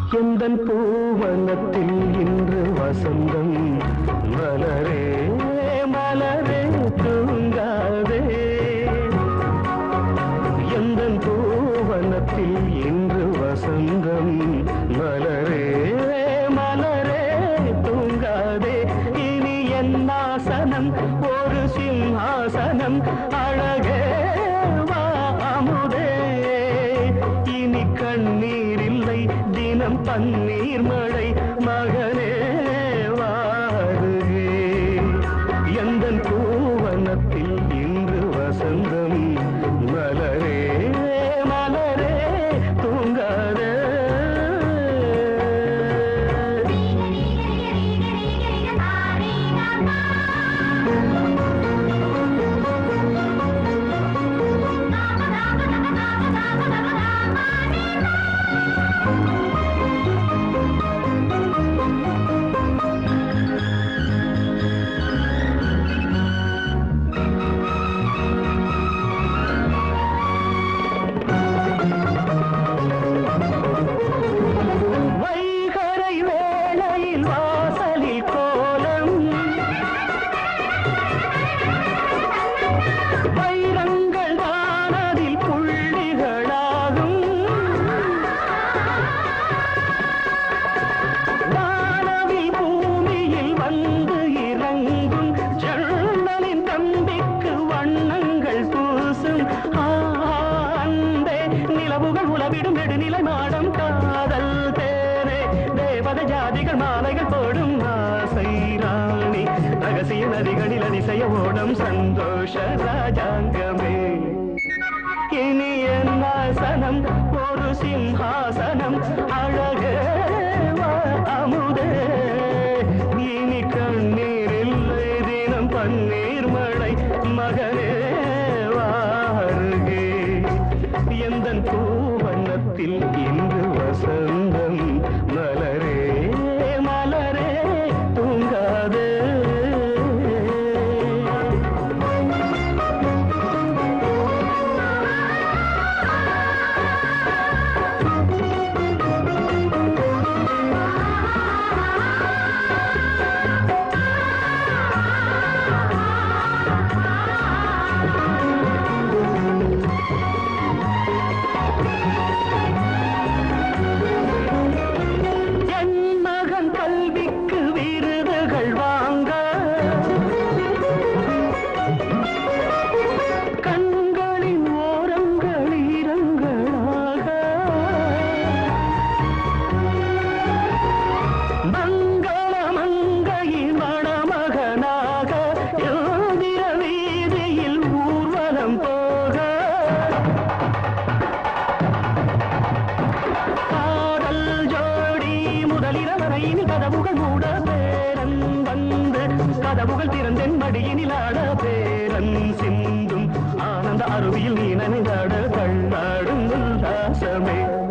எந்தன் பூவனத்தில் இன்று வசந்தம் மலரே மலரே தூங்காதே எந்தன் பூவனத்தில் இன்று வசந்தம் மலரே மலரே தூங்காதே இனி என் ஆசனம் ஒரு சிம்ஹாசனம் அழகே வா அமுதே இனி கண்ணீர் இல்லை தினம் பன்னீர் மழை மகனே வாருகே எந்தன் பூவனத்தில் இன்று வசந்தம் மலரே மலரே தூங்காதே வைகரை வேளையில் வாசலில் கோலம் வைரங்கள் தானதில் புள்ளிகளாகும் வானவில் பூமியில் வந்து இறங்கும் ஜன்னலின் தம்பிக்கு வண்ணங்கள் பூசும் ஆ, அன்பே நிலவுகள் உலவிடும் நெடுநிலை மாடம் காதல் தேரே தேவத ஜாதிகள் மாலைகள் போடும் ஆசை ராணி ரகசிய நதிகளில் அதிசய ஓடம் சந்தோஷ ராஜாங்கமே இனி என் ஆசனம் ஒரு சிம்ஹாசனம் அழகே வா அமுதே இனி கண்ணீர் இல்லை தினம் பன்னீர் மழை மகனே வாருகே எந்தன் பூவண்ணத்தில் இன்று வசந்தம் மலரே மலரே தூங்காதே என் மகன் கல்விக்கு விருதுகள் வாங்க கண்களின் ஓரங்கள் ஈரங்களாக மங்கள மங்கையின் மணமகனாக யோதிர வீதியில் ஊர்வலம் போக காதல் ஜோடி முதலிரவரையில் கதவுகள் மூட பேரன் வந்து கதவுகள் திறந்தென் மடியினில் ஆட பேரன் சிந்தும் ஆனந்த அருவியில் நீ நனைந்தாட கண்ணாடும் உல்லாசமே